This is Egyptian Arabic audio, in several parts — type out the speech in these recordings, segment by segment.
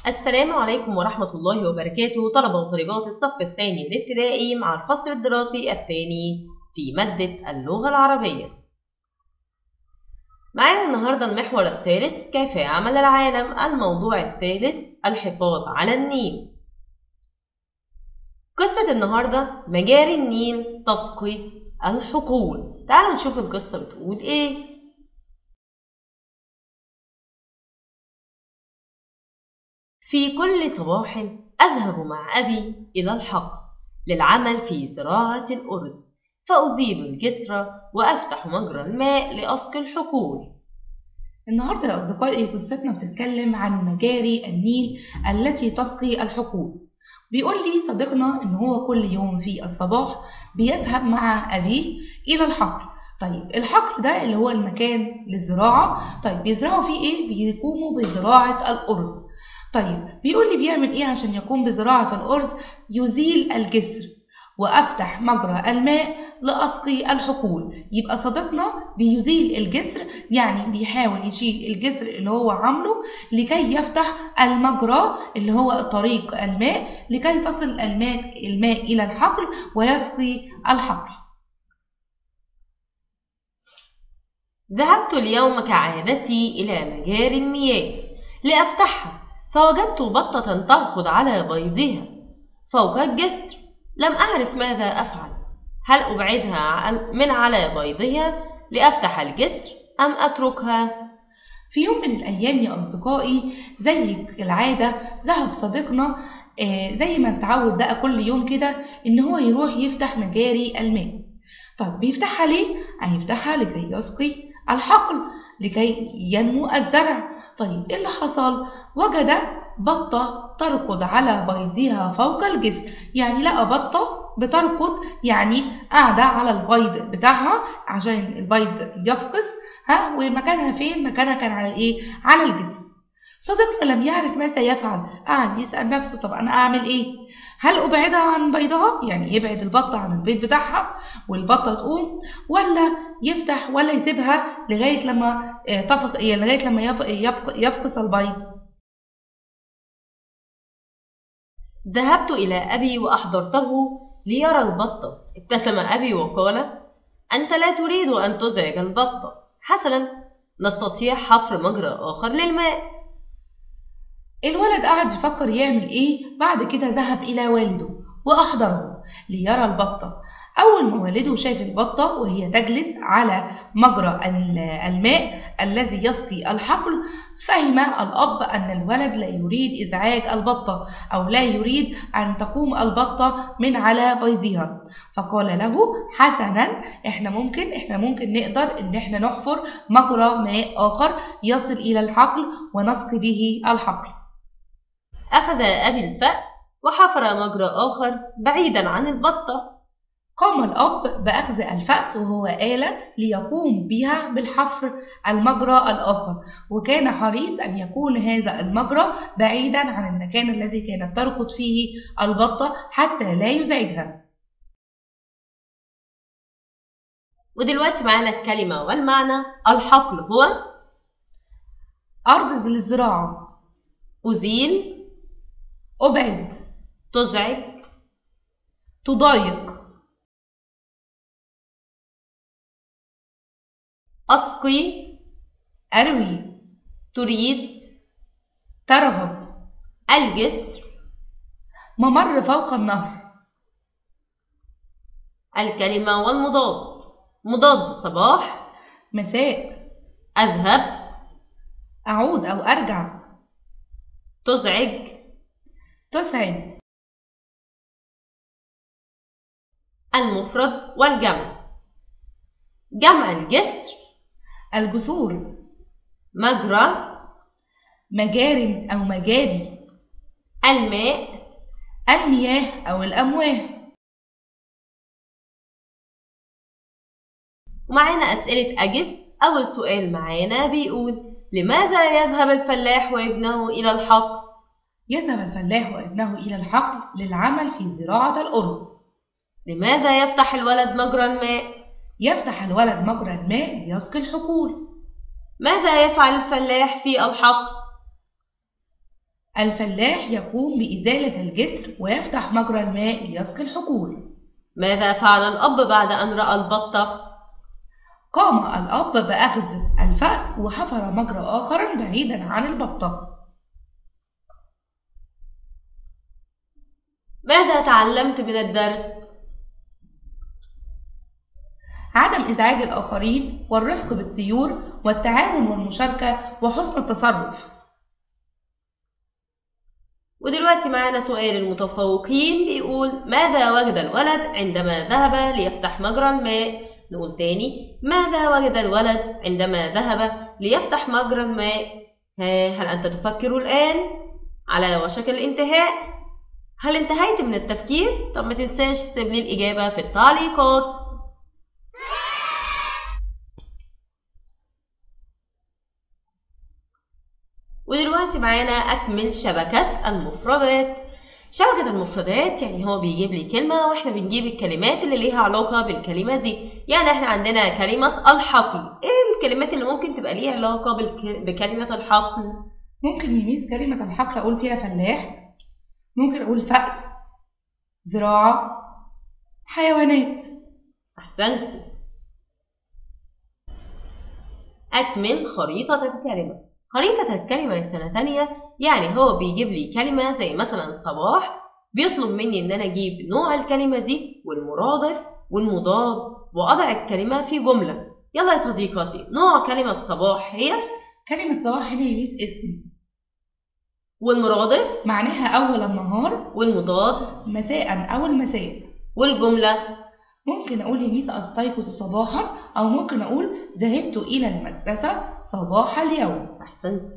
السلام عليكم ورحمة الله وبركاته طلبة وطالبات الصف الثاني الابتدائي مع الفصل الدراسي الثاني في مادة اللغة العربية معانا النهاردة المحور الثالث كيف يعمل العالم الموضوع الثالث الحفاظ على النيل قصة النهاردة مجاري النيل تسقي الحقول تعالوا نشوف القصة بتقول ايه في كل صباح أذهب مع أبي إلى الحقل للعمل في زراعة الأرز فأزيل الجسر وأفتح مجرى الماء لأسقي الحقول النهاردة يا أصدقائي قصتنا بتتكلم عن مجاري النيل التي تسقي الحقول بيقول لي صديقنا إن هو كل يوم في الصباح بيذهب مع أبيه إلى الحقل طيب الحقل ده اللي هو المكان للزراعة طيب بيزرعوا فيه إيه؟ بيقوموا بزراعة الأرز طيب بيقول لي بيعمل إيه عشان يقوم بزراعة الأرز يزيل الجسر وأفتح مجرى الماء لأسقي الحقول يبقى صديقنا بيزيل الجسر يعني بيحاول يشيل الجسر اللي هو عامله لكي يفتح المجرى اللي هو طريق الماء لكي تصل الماء, الماء إلى الحقل ويسقي الحقل ذهبت اليوم كعادتي إلى مجاري المياه لأفتحها فوجدت بطة تركض على بيضها فوق الجسر لم أعرف ماذا أفعل هل أبعدها من على بيضها لأفتح الجسر أم أتركها؟ في يوم من الأيام يا أصدقائي زي العادة ذهب صديقنا آه زي ما متعود بقى كل يوم كده إن هو يروح يفتح مجاري الماء طيب بيفتحها ليه؟ هيفتحها لكي يسقي الحقل لكي ينمو الزرع طيب ايه اللي حصل وجد بطة تركض على بيضها فوق الجسر يعني لقى بطة بتركض يعني قاعدة على البيض بتاعها عشان البيض يفقس ها ومكانها فين مكانها كان على الايه على الجسر صديقنا لم يعرف ماذا يفعل قعد يسأل نفسه طب أنا أعمل إيه هل أبعدها عن بيضها يعني يبعد البطة عن البيض بتاعها والبطة تقوم ولا يفتح ولا يسيبها لغاية لما تفق لغاية لما يفقس البيض ذهبت إلى أبي وأحضرته ليرى البطة ابتسم أبي وقال أنت لا تريد أن تزعج البطة حسنا نستطيع حفر مجرى آخر للماء الولد قعد يفكر يعمل ايه بعد كده ذهب الى والده واحضره ليرى البطه اول ما والده شاف البطه وهي تجلس على مجرى الماء الذي يسقي الحقل فهم الاب ان الولد لا يريد ازعاج البطه او لا يريد ان تقوم البطه من على بيضها فقال له حسنا احنا ممكن احنا ممكن نقدر ان احنا نحفر مجرى ماء اخر يصل الى الحقل ونسقي به الحقل أخذ أبي الفأس وحفر مجرى آخر بعيدا عن البطة قام الأب بأخذ الفأس وهو آلة ليقوم بها بالحفر المجرى الآخر وكان حريص أن يكون هذا المجرى بعيدا عن المكان الذي كانت تركض فيه البطة حتى لا يزعجها ودلوقتي معانا الكلمة والمعنى الحقل هو أرض للزراعة أزيل أبعد تزعج تضايق أسقي أروي تريد ترهب الجسر ممر فوق النهر الكلمة والمضاد مضاد صباح مساء أذهب أعود أو أرجع تزعج تسعد المفرد والجمع جمع الجسر الجسور مجرى مجار أو مجاري الماء المياه أو الأمواه ومعانا أسئلة أجب أول سؤال معانا بيقول لماذا يذهب الفلاح وابنه إلى الحقل؟ يذهب الفلاح وابنه إلى الحقل للعمل في زراعة الأرز لماذا يفتح الولد مجرى الماء؟ يفتح الولد مجرى الماء ليسقي الحقول ماذا يفعل الفلاح في الحقل؟ الفلاح يقوم بإزالة الجسر ويفتح مجرى الماء ليسقي الحقول ماذا فعل الأب بعد أن رأى البطة؟ قام الأب بأخذ الفأس وحفر مجرى آخر بعيدا عن البطة ماذا تعلمت من الدرس؟ عدم إزعاج الآخرين والرفق بالطيور والتعاون والمشاركة وحسن التصرف ودلوقتي معانا سؤال المتفوقين بيقول ماذا وجد الولد عندما ذهب ليفتح مجرى الماء نقول تاني ماذا وجد الولد عندما ذهب ليفتح مجرى الماء ها هل أنت تفكر الآن على وشك الانتهاء هل انتهيت من التفكير طب ما تنساش تسيب لي الإجابة في التعليقات ودلوقتي معانا أكمل شبكة المفردات شبكة المفردات يعني هو بيجيب لي كلمة واحنا بنجيب الكلمات اللي ليها علاقة بالكلمة دي يعني احنا عندنا كلمة الحقل ايه الكلمات اللي ممكن تبقى ليها علاقة بالك... بكلمة الحقل ممكن يميز كلمة الحقل أقول فيها فلاح ممكن أقول فأس زراعة حيوانات أحسنتي أكمل خريطة الكلمة خريطة الكلمة لسنة تانية يعني هو بيجيب لي كلمة زي مثلا صباح بيطلب مني إن أنا أجيب نوع الكلمة دي والمرادف والمضاد وأضع الكلمة في جملة يلا يا صديقاتي نوع كلمة صباح هي كلمة صباح هنا يميز اسم والمرادف معناها أول النهار والمضاد مساء أو المساء والجملة ممكن أقول يميس أستيقظ صباحا أو ممكن أقول ذهبت إلى المدرسة صباح اليوم أحسنت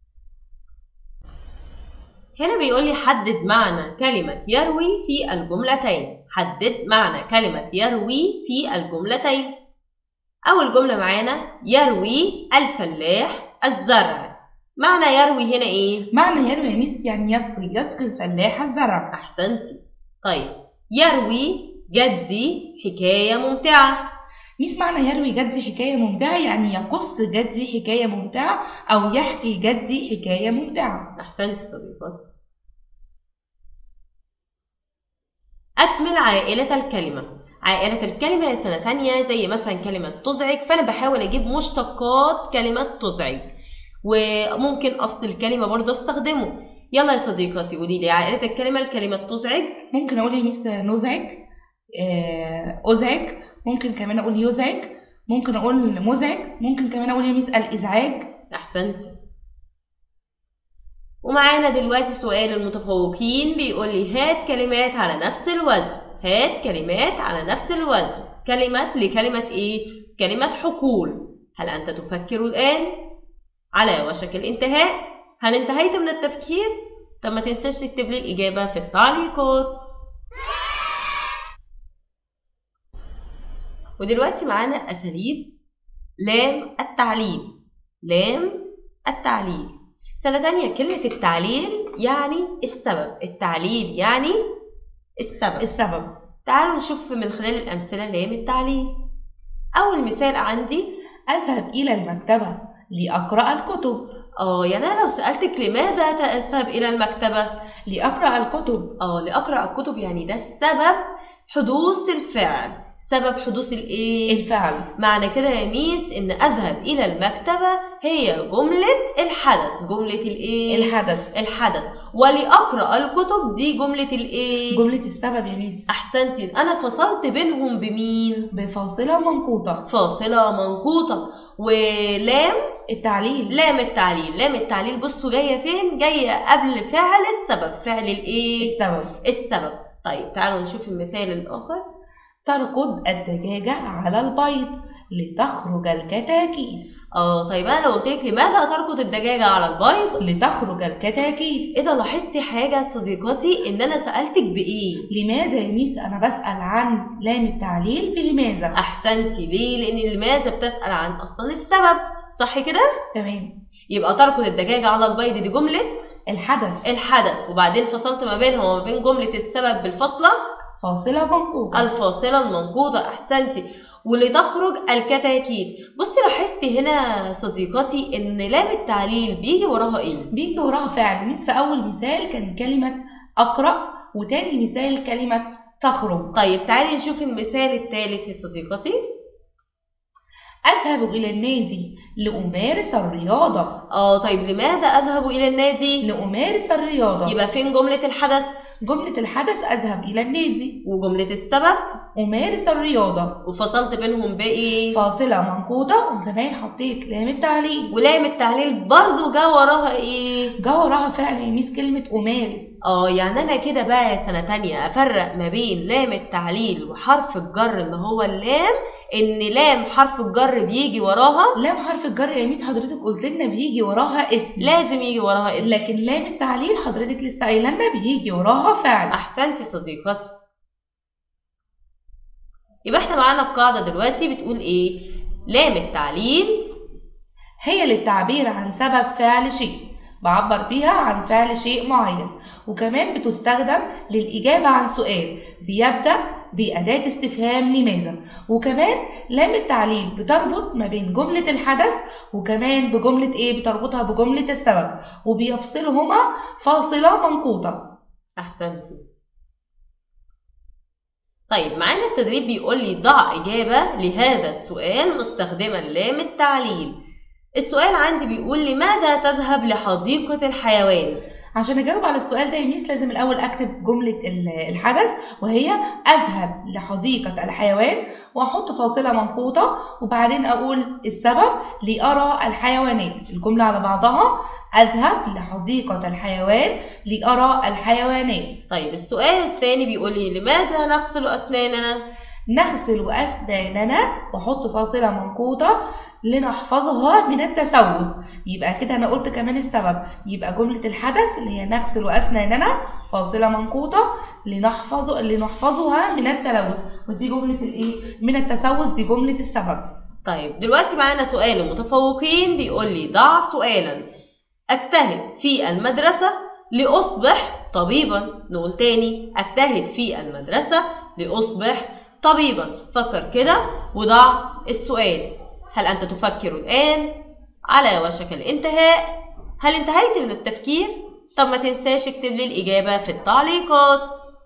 هنا بيقول لي حدد معنى كلمة يروي في الجملتين حدد معنى كلمة يروي في الجملتين أول جملة معانا يروي الفلاح الزرع معنى يروي هنا إيه؟ معنى يروي يميس يعني يسقي يسقي الفلاح الزرع أحسنتي طيب يروي جدي حكاية ممتعة ميس معنى يروي جدي حكاية ممتعة يعني يقص جدي حكاية ممتعة أو يحكي جدي حكاية ممتعة أحسنتي صديقاتي أكمل عائلة الكلمة عائلة الكلمة يا سنة تانية زي مثلا كلمة تزعج فأنا بحاول أجيب مشتقات كلمة تزعج وممكن أصل الكلمة برضه أستخدمه يلا يا صديقاتي قولي لي عائلة الكلمة الكلمة تزعج ممكن أقول يميس نزعج آه، أزعج ممكن كمان أقول يزعج ممكن أقول مزعج ممكن كمان أقول يميس الإزعاج أحسنتي ومعانا دلوقتي سؤال المتفوقين بيقول لي هات كلمات على نفس الوزن هات كلمات على نفس الوزن كلمة لكلمة إيه؟ كلمة حقول هل أنت تفكر الآن؟ على وشك الانتهاء هل انتهيت من التفكير؟ طب ما تنساش تكتب لي الإجابة في التعليقات ودلوقتي معانا أساليب لام التعليل لام التعليل سنة تانية كلمة التعليل يعني السبب التعليل يعني السبب السبب تعالوا نشوف من خلال الأمثلة لام التعليل أول مثال عندي أذهب إلى المكتبة لأقرأ الكتب اه يعني أنا لو سألتك لماذا تذهب إلى المكتبة لأقرأ الكتب اه لأقرأ الكتب يعني ده السبب حدوث الفعل سبب حدوث الايه الفعل معنى كده يا ميس ان اذهب الى المكتبة هي جملة الحدث جملة الايه الحدث الحدث ولأقرأ الكتب دي جملة الايه جملة السبب يا ميس احسنتي انا فصلت بينهم بمين بفاصلة منقوطة فاصلة منقوطة ولام التعليل لام التعليل لام التعليل بصوا جاية فين جاية قبل فعل السبب فعل الايه السبب السبب طيب تعالوا نشوف المثال الآخر ترقد الدجاجة على البيض لتخرج الكتاكيت اه طيب انا لو قلت لك لماذا تركض الدجاجة على البيض لتخرج الكتاكيت ايه ده لاحظتي حاجة صديقتي ان انا سألتك بايه لماذا يا ميس أنا بسأل عن لام التعليل بلماذا احسنتي ليه لان لماذا بتسأل عن اصلا السبب صح كده تمام يبقى تركض الدجاجة على البيض دي جملة الحدث الحدث وبعدين فصلت ما بينها وما بين جملة السبب بالفصلة فاصلة منقوطة الفاصلة المنقوطة أحسنتي ولتخرج الكتاكيت بصي لاحظتي هنا صديقتي ان لام التعليل بيجي وراها ايه بيجي وراها فعل ميس في أول مثال كان كلمة أقرأ وتاني مثال كلمة تخرج طيب تعالي نشوف المثال الثالث يا صديقتي أذهب إلى النادي لأمارس الرياضة اه طيب لماذا اذهب الى النادي لأمارس الرياضة يبقى فين جملة الحدث جملة الحدث أذهب إلى النادي وجملة السبب أمارس الرياضة وفصلت بينهم بايه فاصلة منقوطة وكمان حطيت لام التعليل ولام التعليل برضو جا وراها ايه جا وراها فعل يميس كلمة أمارس اه يعني انا كده بقى يا سنة تانية افرق ما بين لام التعليل وحرف الجر اللي هو اللام ان لام حرف الجر بيجي وراها لام حرف الجر يا ميس حضرتك قلت لنا بيجي وراها اسم لازم يجي وراها اسم لكن لام التعليل حضرتك لسه قايله لنا بيجي وراها فعل احسنتي صديقتي يبقى احنا معانا القاعدة دلوقتي بتقول ايه لام التعليل هي للتعبير عن سبب فعل شيء بعبر بيها عن فعل شيء معين وكمان بتستخدم للإجابة عن سؤال بيبدأ بأداة استفهام لماذا وكمان لام التعليل بتربط ما بين جملة الحدث وكمان بجملة إيه بتربطها بجملة السبب وبيفصلهما فاصلة منقوطة احسنتي طيب معانا التدريب بيقول لي ضع إجابة لهذا السؤال مستخدما لام التعليل السؤال عندي بيقول لماذا تذهب لحديقة الحيوان عشان اجاوب على السؤال ده يا ميس لازم الاول اكتب جمله ال- الحدث وهي اذهب لحديقه الحيوان واحط فاصله منقوطه وبعدين اقول السبب لارى الحيوانات الجمله على بعضها اذهب لحديقه الحيوان لارى الحيوانات طيب السؤال الثاني بيقول لي لماذا نغسل أسناننا نغسل أسناننا وأحط فاصلة منقوطة لنحفظها من التسوس يبقى كده أنا قلت كمان السبب يبقى جملة الحدث اللي هي نغسل أسناننا فاصلة منقوطة لنحفظ لنحفظها من التلوث ودي جملة الإيه؟ من التسوس دي جملة السبب طيب دلوقتي معانا سؤال المتفوقين بيقول لي ضع سؤالا أجتهد في المدرسة لأصبح طبيبا نقول تاني أجتهد في المدرسة لأصبح طبيبا فكر كده وضع السؤال هل أنت تفكر الآن على وشك الانتهاء هل انتهيت من التفكير طب ما تنساش اكتب لي الإجابة في التعليقات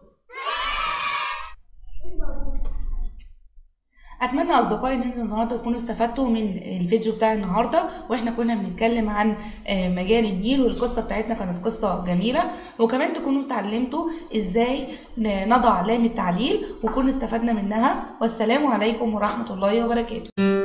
اتمنى اصدقائي ان انتوا النهارده تكونوا استفدتوا من الفيديو بتاع النهارده واحنا كنا بنتكلم عن آه، مجال النيل والقصه بتاعتنا كانت قصه جميله وكمان تكونوا اتعلمتوا ازاي ن- نضع لام التعليل وكنا استفدنا منها والسلام عليكم ورحمه الله وبركاته